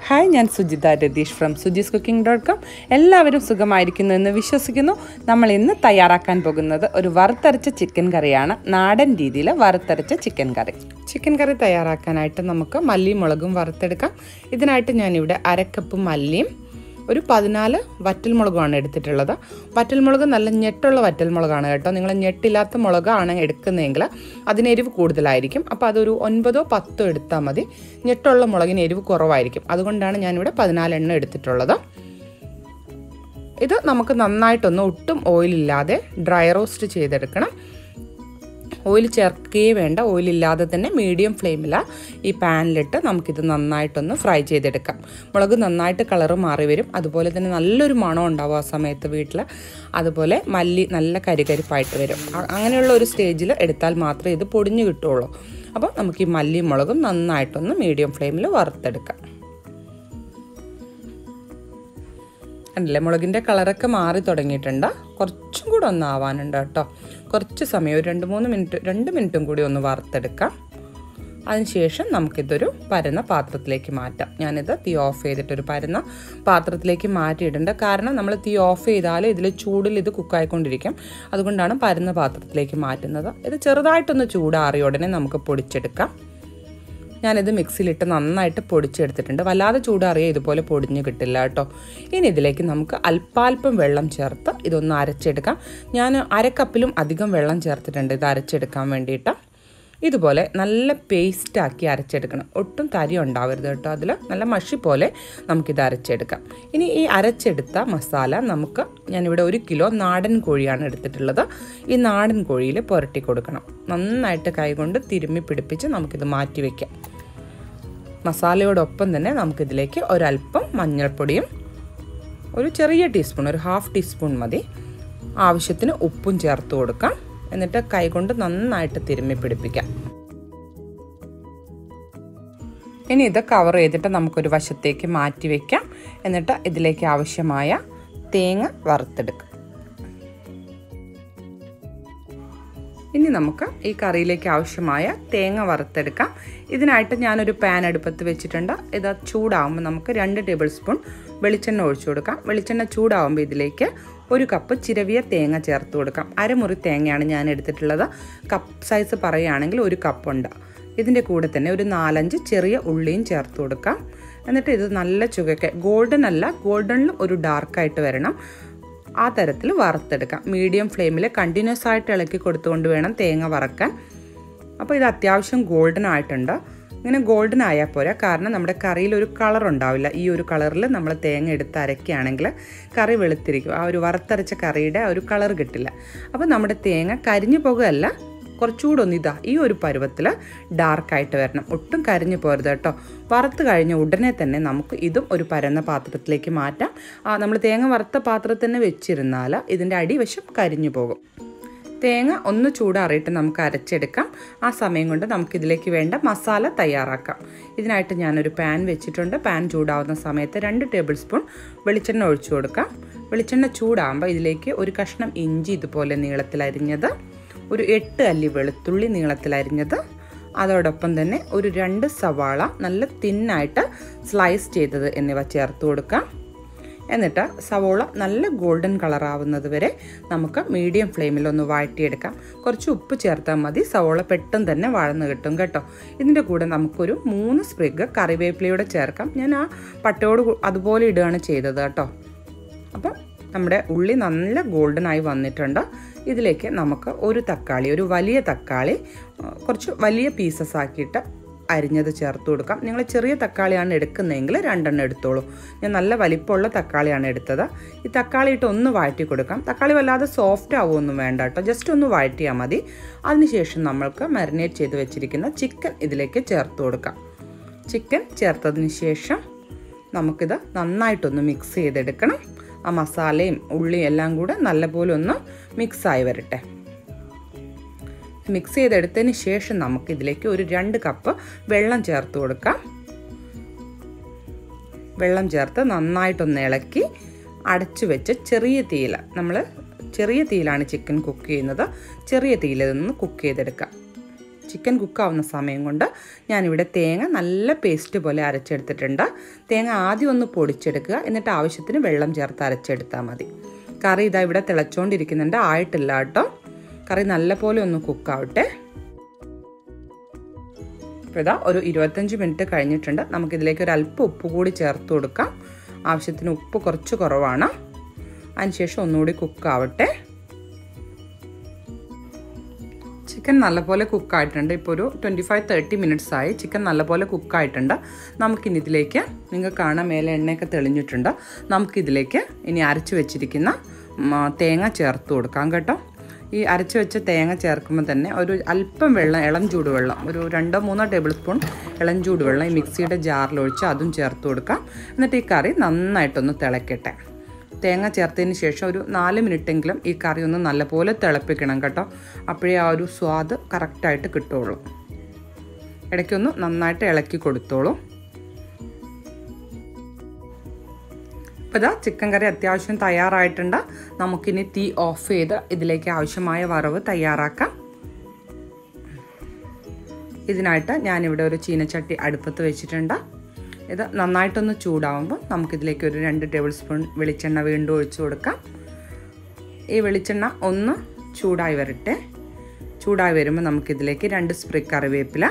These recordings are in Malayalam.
ഹായ് ഞാൻ Sujitha Ratheesh from Sujees cooking dot com എല്ലാവരും സുഖമായിരിക്കുന്നു എന്ന് വിശ്വസിക്കുന്നു നമ്മൾ ഇന്ന് തയ്യാറാക്കാൻ പോകുന്നത് ഒരു വറുത്തരച്ച ചിക്കൻ കറിയാണ് നാടൻ രീതിയിൽ വറുത്തരച്ച ചിക്കൻ കറി ചിക്കൻ കറി തയ്യാറാക്കാനായിട്ട് നമുക്ക് മല്ലിയും മുളകും വറുത്തെടുക്കാം ഇതിനായിട്ട് ഞാനിവിടെ അരക്കപ്പ് മല്ലിയും ഒരു പതിനാല് വറ്റൽമുളകുമാണ് എടുത്തിട്ടുള്ളത് വറ്റൽമുളക് നല്ല ഞെട്ടുള്ള വറ്റൽമുളകാണ് കേട്ടോ നിങ്ങൾ ഞെട്ടില്ലാത്ത മുളകാണ് എടുക്കുന്നതെങ്കിൽ അതിന് എരിവ് കൂടുതലായിരിക്കും അപ്പോൾ അതൊരു ഒൻപതോ പത്തോ എടുത്താൽ മതി ഞെട്ടുള്ള മുളകിന് എരിവ് കുറവായിരിക്കും അതുകൊണ്ടാണ് ഞാനിവിടെ പതിനാലെണ്ണം എടുത്തിട്ടുള്ളത് ഇത് നമുക്ക് നന്നായിട്ടൊന്ന് ഒട്ടും ഓയിലില്ലാതെ ഡ്രൈ റോസ്റ്റ് ചെയ്തെടുക്കണം ഓയിൽ ചേർക്കുകയേ വേണ്ട ഓയിലില്ലാതെ തന്നെ മീഡിയം ഫ്ലെയിമിൽ ഈ പാനിലിട്ട് നമുക്കിത് നന്നായിട്ടൊന്ന് ഫ്രൈ ചെയ്തെടുക്കാം മുളക് നന്നായിട്ട് കളറ് മാറി വരും അതുപോലെ തന്നെ നല്ലൊരു മണം ഉണ്ടാവും ആ സമയത്ത് വീട്ടിൽ അതുപോലെ മല്ലി നല്ല കരികരിപ്പായിട്ട് വരും അ- അങ്ങനെയുള്ള ഒരു സ്റ്റേജിൽ എടുത്താൽ മാത്രമേ ഇത് പൊടിഞ്ഞു കിട്ടുള്ളൂ അപ്പോൾ നമുക്ക് ഈ മല്ലിയും മുളകും നന്നായിട്ടൊന്ന് മീഡിയം ഫ്ലെയിമിൽ വറുത്തെടുക്കാം കണ്ടില്ലേ മുളകിൻ്റെ കളറൊക്കെ മാറി തുടങ്ങിയിട്ടുണ്ട് കുറച്ചും കൂടെ ഒന്ന് ആവാനുണ്ട് കേട്ടോ കുറച്ച് സമയം ഒരു രണ്ട് മൂന്ന് മിനിറ്റ് രണ്ട് മിനിറ്റും കൂടി ഒന്ന് വറുത്തെടുക്കാം അതിനുശേഷം നമുക്കിതൊരു പരന്ന പാത്രത്തിലേക്ക് മാറ്റാം ഞാനിത് തീ ഓഫ് ചെയ്തിട്ടൊരു പരന്ന പാത്രത്തിലേക്ക് മാറ്റിയിട്ടുണ്ട് കാരണം നമ്മൾ തീ ഓഫ് ചെയ്താൽ ഇതിൽ ചൂടിൽ ഇത് കുക്കായിക്കൊണ്ടിരിക്കും അതുകൊണ്ടാണ് പരന്ന പാത്രത്തിലേക്ക് മാറ്റുന്നത് ഇത് ചെറുതായിട്ടൊന്ന് ചൂടാറിയ ഉടനെ നമുക്ക് പൊടിച്ചെടുക്കാം ഞാനിത് മിക്സിയിലിട്ട് നന്നായിട്ട് പൊടിച്ചെടുത്തിട്ടുണ്ട് വല്ലാതെ ചൂടാറിയ ഇതുപോലെ പൊടിഞ്ഞ് കിട്ടില്ല കേട്ടോ ഇനി ഇതിലേക്ക് നമുക്ക് അല്പാൽപ്പം വെള്ളം ചേർത്ത് ഇതൊന്ന് അരച്ചെടുക്കാം ഞാൻ അരക്കപ്പിലും അധികം വെള്ളം ചേർത്തിട്ടുണ്ട് ഇത് അരച്ചെടുക്കാൻ വേണ്ടിയിട്ട് ഇതുപോലെ നല്ല പേസ്റ്റാക്കി അരച്ചെടുക്കണം ഒട്ടും തരി ഉണ്ടാവരുത് കേട്ടോ അതിൽ നല്ല മഷി പോലെ നമുക്കിത് അരച്ചെടുക്കാം ഇനി ഈ അരച്ചെടുത്ത മസാല നമുക്ക് ഞാനിവിടെ ഒരു കിലോ നാടൻ കോഴിയാണ് എടുത്തിട്ടുള്ളത് ഈ നാടൻ കോഴിയിൽ പുരട്ടി കൊടുക്കണം നന്നായിട്ട് കൈകൊണ്ട് തിരുമ്മി പിടിപ്പിച്ച് നമുക്കിത് മാറ്റി വയ്ക്കാം മസാലയോടൊപ്പം തന്നെ നമുക്കിതിലേക്ക് ഒരല്പം മഞ്ഞൾപ്പൊടിയും ഒരു ചെറിയ ടീസ്പൂൺ ഒരു ഹാഫ് ടീസ്പൂൺ മതി ആവശ്യത്തിന് ഉപ്പും ചേർത്ത് കൊടുക്കാം എന്നിട്ട് കൈകൊണ്ട് നന്നായിട്ട് തിരുമ്മി പിടിപ്പിക്കാം ഇനി ഇത് കവർ ചെയ്തിട്ട് നമുക്കൊരു വശത്തേക്ക് മാറ്റി വയ്ക്കാം എന്നിട്ട് ഇതിലേക്ക് ആവശ്യമായ തേങ്ങ വറുത്തെടുക്കാം ഇനി നമുക്ക് ഈ കറിയിലേക്ക് ആവശ്യമായ തേങ്ങ വറുത്തെടുക്കാം ഇതിനായിട്ട് ഞാനൊരു പാൻ അടുപ്പത്ത് വെച്ചിട്ടുണ്ട് ഇത് ചൂടാവുമ്പോൾ നമുക്ക് രണ്ട് ടേബിൾ സ്പൂൺ വെളിച്ചെണ്ണ ഒഴിച്ചു കൊടുക്കാം വെളിച്ചെണ്ണ ചൂടാവുമ്പോൾ ഇതിലേക്ക് ഒരു കപ്പ് ചിരവിയ തേങ്ങ ചേർത്ത് കൊടുക്കാം അരമുറി തേങ്ങയാണ് ഞാൻ എടുത്തിട്ടുള്ളത് കപ്പ് സൈസ് പറയുകയാണെങ്കിൽ ഒരു കപ്പുണ്ട് ഇതിൻ്റെ കൂടെ തന്നെ ഒരു നാലഞ്ച് ചെറിയ ഉള്ളിയും ചേർത്ത് കൊടുക്കാം എന്നിട്ട് ഇത് നല്ല ചുവക്കെ ഗോൾഡൻ അല്ല ഗോൾഡനിൽ ഒരു ഡാർക്കായിട്ട് വരണം ആ തരത്തിൽ വറുത്തെടുക്കാം മീഡിയം ഫ്ലെയിമിൽ കണ്ടിന്യൂസ് ആയിട്ട് ഇളക്കി കൊടുത്തുകൊണ്ട് വേണം തേങ്ങ വറക്കാൻ അപ്പോൾ ഇത് അത്യാവശ്യം ഗോൾഡൻ ആയിട്ടുണ്ട് ഇങ്ങനെ ഗോൾഡൻ ആയാൽ പോരാ കാരണം നമ്മുടെ കറിയിൽ ഒരു കളർ ഉണ്ടാവില്ല ഈ ഒരു കളറിൽ നമ്മൾ തേങ്ങ എടുത്ത് അരയ്ക്കുകയാണെങ്കിൽ കറി വെളുത്തിരിക്കും ആ ഒരു വറുത്തരച്ച കറിയുടെ ആ ഒരു കളർ കിട്ടില്ല അപ്പോൾ നമ്മുടെ തേങ്ങ കരിഞ്ഞു പോകുകയല്ല കുറച്ചുകൂടെ ഒന്ന് ഇതാ ഈ ഒരു പരുവത്തിൽ ഡാർക്കായിട്ട് വരണം ഒട്ടും കരിഞ്ഞു പോരുത് കേട്ടോ വറുത്ത് കഴിഞ്ഞ ഉടനെ തന്നെ നമുക്ക് ഇതും ഒരു പരന്ന പാത്രത്തിലേക്ക് മാറ്റാം നമ്മൾ തേങ്ങ വറുത്ത പാത്രത്തിൽ തന്നെ വെച്ചിരുന്നാൽ ഇതിൻ്റെ അടിവശം കരിഞ്ഞു പോകും തേങ്ങ ഒന്ന് ചൂടാറിയിട്ട് നമുക്ക് അരച്ചെടുക്കാം ആ സമയം കൊണ്ട് നമുക്കിതിലേക്ക് വേണ്ട മസാല തയ്യാറാക്കാം ഇതിനായിട്ട് ഞാനൊരു പാൻ വെച്ചിട്ടുണ്ട് പാൻ ചൂടാവുന്ന സമയത്ത് രണ്ട് ടേബിൾ സ്പൂൺ വെളിച്ചെണ്ണ ഒഴിച്ചു കൊടുക്കാം വെളിച്ചെണ്ണ ചൂടാകുമ്പോൾ ഇതിലേക്ക് ഒരു കഷ്ണം ഇഞ്ചി ഇതുപോലെ നീളത്തിലരിഞ്ഞത് ഒരു എട്ട് അല്ലി വെളുത്തുള്ളി നീളത്തിലരിഞ്ഞത് അതോടൊപ്പം തന്നെ ഒരു രണ്ട് സവാള നല്ല തിന്നായിട്ട് സ്ലൈസ് ചെയ്തത് എന്നിവ ചേർത്ത് കൊടുക്കാം എന്നിട്ട് സവോള നല്ല ഗോൾഡൻ കളർ ആവുന്നത് വരെ നമുക്ക് മീഡിയം ഫ്ലെയിമിൽ ഒന്ന് വഴറ്റിയെടുക്കാം കുറച്ച് ഉപ്പ് ചേർത്താൽ മതി സവോള പെട്ടെന്ന് തന്നെ വഴന്ന് കിട്ടും കേട്ടോ ഇതിൻ്റെ കൂടെ നമുക്കൊരു മൂന്ന് സ്പ്രിഗ് കറിവേപ്പിലയൂടെ ചേർക്കാം ഞാൻ ആ പട്ടയോട് കൂ- അതുപോലെ ഇടുകയാണ് ചെയ്തത് കേട്ടോ അപ്പം നമ്മുടെ ഉള്ളി നല്ല ഗോൾഡൻ ആയി വന്നിട്ടുണ്ട് ഇതിലേക്ക് നമുക്ക് ഒരു തക്കാളി ഒരു വലിയ തക്കാളി ആ, കുറച്ച് വലിയ പീസസ് ആക്കിയിട്ട് അരിഞ്ഞത് ചേർത്ത് കൊടുക്കാം നിങ്ങൾ ചെറിയ തക്കാളിയാണ് എടുക്കുന്നതെങ്കിൽ രണ്ടെണ്ണം എടുത്തോളൂ ഞാൻ നല്ല വലിപ്പമുള്ള തക്കാളിയാണ് എടുത്തത് ഈ തക്കാളി ഇട്ട് ഒന്ന് വഴറ്റി കൊടുക്കാം തക്കാളി വല്ലാതെ സോഫ്റ്റ് ആവുമൊന്നും വേണ്ട കേട്ടോ ജസ്റ്റ് ഒന്ന് വഴറ്റിയാൽ മതി അതിനുശേഷം നമ്മൾക്ക് മാരിനേറ്റ് ചെയ്ത് വെച്ചിരിക്കുന്ന ചിക്കൻ ഇതിലേക്ക് ചേർത്ത് കൊടുക്കാം ചിക്കൻ ചേർത്തതിന് ശേഷം നമുക്കിത് നന്നായിട്ടൊന്ന് മിക്സ് ചെയ്തെടുക്കണം ആ മസാലയും ഉള്ളിയും എല്ലാം കൂടെ നല്ലപോലെ ഒന്ന് മിക്സായി വരട്ടെ മിക്സ് ചെയ്തെടുത്തതിന് ശേഷം നമുക്ക് ഇതിലേക്ക് ഒരു രണ്ട് കപ്പ് വെള്ളം ചേർത്ത് കൊടുക്കാം വെള്ളം ചേർത്ത് നന്നായിട്ടൊന്ന് ഇളക്കി അടച്ചു വെച്ച് ചെറിയ തീയിൽ നമ്മൾ ചെറിയ തീയിലാണ് ചിക്കൻ കുക്ക് ചെയ്യുന്നത് ചെറിയ തീയിൽ നിന്ന് കുക്ക് ചെയ്തെടുക്കാം ചിക്കൻ കുക്കാവുന്ന സമയം കൊണ്ട് ഞാനിവിടെ തേങ്ങ നല്ല പേസ്റ്റ് പോലെ അരച്ചെടുത്തിട്ടുണ്ട് തേങ്ങ ആദ്യം ഒന്ന് പൊടിച്ചെടുക്കുക എന്നിട്ട് ആവശ്യത്തിന് വെള്ളം ചേർത്ത് അരച്ചെടുത്താൽ മതി കറി ഇതാ ഇവിടെ തിളച്ചുകൊണ്ടിരിക്കുന്നുണ്ട് ആയിട്ടില്ല കേട്ടോ കറി നല്ലപോലെ ഒന്ന് കുക്കാവട്ടെ ഇപ്പോൾ ഇതാ ഒരു ഇരുപത്തഞ്ച് മിനിറ്റ് കഴിഞ്ഞിട്ടുണ്ട് നമുക്കിതിലേക്ക് ഒരു അല്പം ഉപ്പ് കൂടി ചേർത്ത് കൊടുക്കാം ആവശ്യത്തിന് ഉപ്പ് കുറച്ച് കുറവാണ് അതിനുശേഷം ഒന്നുകൂടി കുക്കാവട്ടെ ചിക്കൻ നല്ലപോലെ കുക്കായിട്ടുണ്ട് ഇപ്പോൾ ഒരു ട്വൻറ്റി ഫൈവ് തേർട്ടി മിനിറ്റ്സ് ആയി ചിക്കൻ നല്ലപോലെ കുക്കായിട്ടുണ്ട് നമുക്കിനി ഇതിലേക്ക് നിങ്ങൾക്ക് കാണാൻ മേലെ എണ്ണയൊക്കെ തെളിഞ്ഞിട്ടുണ്ട് നമുക്കിതിലേക്ക് ഇനി അരച്ച് വെച്ചിരിക്കുന്ന തേങ്ങ ചേർത്ത് കൊടുക്കാം കേട്ടോ ഈ അരച്ച് വെച്ച തേങ്ങ ചേർക്കുമ്പോൾ തന്നെ ഒരു അല്പം വെള്ളം ഇളം ചൂടുവെള്ളം ഒരു രണ്ടോ മൂന്നോ ടേബിൾ സ്പൂൺ ഇളം ചൂടുവെള്ളം ഈ മിക്സിയുടെ ജാറിലൊഴിച്ച് അതും ചേർത്ത് കൊടുക്കാം എന്നിട്ട് ഈ കറി നന്നായിട്ടൊന്ന് തിളക്കട്ടെ തേങ്ങ ചേർത്തതിന് ശേഷം ഒരു നാല് മിനിറ്റെങ്കിലും ഈ കറി ഒന്ന് നല്ലപോലെ തിളപ്പിക്കണം കേട്ടോ അപ്പോഴേ ആ ഒരു സ്വാദ് കറക്റ്റായിട്ട് കിട്ടുള്ളൂ ഇടയ്ക്കൊന്ന് നന്നായിട്ട് ഇളക്കി കൊടുത്തോളൂ ഇപ്പോൾ ഇതാ ചിക്കൻ കറി അത്യാവശ്യം തയ്യാറായിട്ടുണ്ട് നമുക്കിനി തീ ഓഫ് ചെയ്ത് ഇതിലേക്ക് ആവശ്യമായ വറവ് തയ്യാറാക്കാം ഇതിനായിട്ട് ഞാനിവിടെ ഒരു ചീനച്ചട്ടി അടുപ്പത്ത് വെച്ചിട്ടുണ്ട് ഇത് നന്നായിട്ടൊന്ന് ചൂടാവുമ്പോൾ നമുക്കിതിലേക്ക് ഒരു രണ്ട് ടേബിൾ സ്പൂൺ വെളിച്ചെണ്ണ വീണ്ടും ഒഴിച്ചു കൊടുക്കാം ഈ വെളിച്ചെണ്ണ ഒന്ന് ചൂടായി വരട്ടെ ചൂടായി വരുമ്പോൾ നമുക്കിതിലേക്ക് രണ്ട് സ്പ്രേ കറിവേപ്പില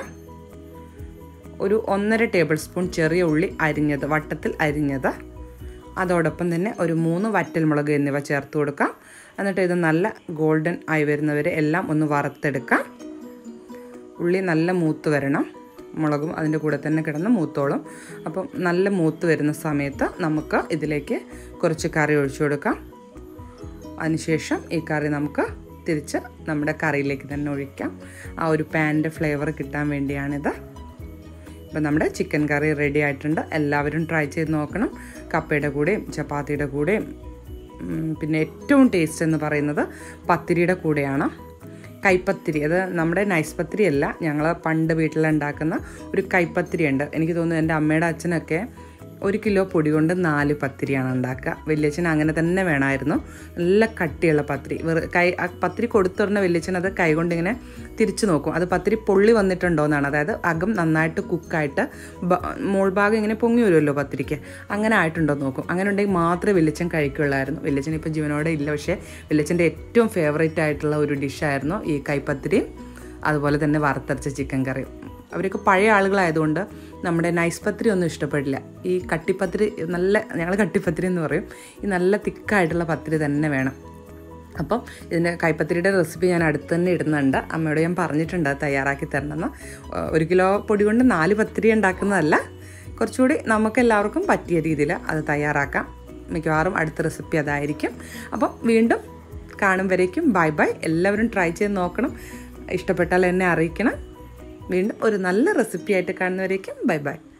ഒരു ഒന്നര ടേബിൾ സ്പൂൺ ചെറിയ ഉള്ളി അരിഞ്ഞത് വട്ടത്തിൽ അരിഞ്ഞത് അതോടൊപ്പം തന്നെ ഒരു മൂന്ന് വറ്റൽമുളക് എന്നിവ ചേർത്ത് കൊടുക്കാം എന്നിട്ട് ഇത് നല്ല ഗോൾഡൻ ആയി വരുന്നവരെ എല്ലാം ഒന്ന് വറുത്തെടുക്കാം ഉള്ളി നല്ല മൂത്ത് വരണം മുളകും അതിൻ്റെ കൂടെ തന്നെ കിടന്ന് മൂത്തോളും അപ്പം നല്ല മൂത്ത് വരുന്ന സമയത്ത് നമുക്ക് ഇതിലേക്ക് കുറച്ച് കറി ഒഴിച്ചു കൊടുക്കാം അതിനുശേഷം ഈ കറി നമുക്ക് തിരിച്ച് നമ്മുടെ കറിയിലേക്ക് തന്നെ ഒഴിക്കാം ആ ഒരു പാനിൻ്റെ ഫ്ലേവർ കിട്ടാൻ വേണ്ടിയാണിത് ഇപ്പം നമ്മുടെ ചിക്കൻ കറി റെഡി ആയിട്ടുണ്ട് എല്ലാവരും ട്രൈ ചെയ്ത് നോക്കണം കപ്പയുടെ കൂടെയും ചപ്പാത്തിയുടെ കൂടെയും പിന്നെ ഏറ്റവും ടേസ്റ്റ് എന്ന് പറയുന്നത് പത്തിരിയുടെ കൂടെയാണ് കൈപ്പത്തിരി അത് നമ്മുടെ നൈസ് പത്തിരി അല്ല ഞങ്ങൾ പണ്ട് വീട്ടിലുണ്ടാക്കുന്ന ഒരു കൈപ്പത്തിരി ഉണ്ട് എനിക്ക് തോന്നുന്നു എൻ്റെ അമ്മയുടെ അച്ഛനൊക്കെ ഒരു കിലോ പൊടി കൊണ്ട് നാല് പത്തിരിയാണ് ഉണ്ടാക്കുക വലിയച്ഛൻ അങ്ങനെ തന്നെ വേണമായിരുന്നു നല്ല കട്ടിയുള്ള പത്തിരി വെറു കൈ ആ പത്തിരി കൊടുത്തുടനെ വലിയച്ഛൻ അത് കൈ കൊണ്ട് ഇങ്ങനെ തിരിച്ചു നോക്കും അത് പത്തിരി പൊള്ളി വന്നിട്ടുണ്ടോ എന്നാണ് അതായത് അകം നന്നായിട്ട് കുക്കായിട്ട് മോൾഭാഗം ഇങ്ങനെ പൊങ്ങി വരുമല്ലോ പത്തിരിക്ക് അങ്ങനെ ആയിട്ടുണ്ടോ നോക്കും അങ്ങനെ ഉണ്ടെങ്കിൽ മാത്രമേ വലിയച്ഛൻ കഴിക്കുള്ളായിരുന്നു വലിയച്ഛൻ ഇപ്പോൾ ജീവനോടെ ഇല്ല പക്ഷേ വലിയച്ഛൻ്റെ ഏറ്റവും ഫേവറേറ്റ് ആയിട്ടുള്ള ഒരു ഡിഷായിരുന്നു ഈ കൈപ്പത്തിരിയും അതുപോലെ തന്നെ വറുത്തരച്ച ചിക്കൻ കറിയും അവരൊക്കെ പഴയ ആളുകളായതുകൊണ്ട് നമ്മുടെ നൈസ് പത്തിരി ഒന്നും ഇഷ്ടപ്പെടില്ല ഈ കട്ടിപ്പത്തിരി നല്ല ഞങ്ങൾ കട്ടിപ്പത്തിരി എന്ന് പറയും ഈ നല്ല തിക്കായിട്ടുള്ള പത്തിരി തന്നെ വേണം അപ്പം ഇതിൻ്റെ കൈപ്പത്തിരിയുടെ റെസിപ്പി ഞാൻ അടുത്ത് തന്നെ ഇടുന്നുണ്ട് അമ്മയോട് ഞാൻ പറഞ്ഞിട്ടുണ്ട് തയ്യാറാക്കി തരണമെന്ന് ഒരു കിലോ പൊടി കൊണ്ട് നാല് പത്തിരി ഉണ്ടാക്കുന്നതല്ല കുറച്ചുകൂടി നമുക്ക് എല്ലാവർക്കും പറ്റിയ രീതിയിൽ അത് തയ്യാറാക്കാം മിക്കവാറും അടുത്ത റെസിപ്പി അതായിരിക്കും അപ്പം വീണ്ടും കാണും വരേക്കും ബൈ ബൈ എല്ലാവരും ട്രൈ ചെയ്ത് നോക്കണം ഇഷ്ടപ്പെട്ടാൽ എന്നെ അറിയിക്കണം വീണ്ടും ഒരു നല്ല റെസിപ്പി ആയിട്ട് കാണുന്നവരേക്കും ബൈ ബൈ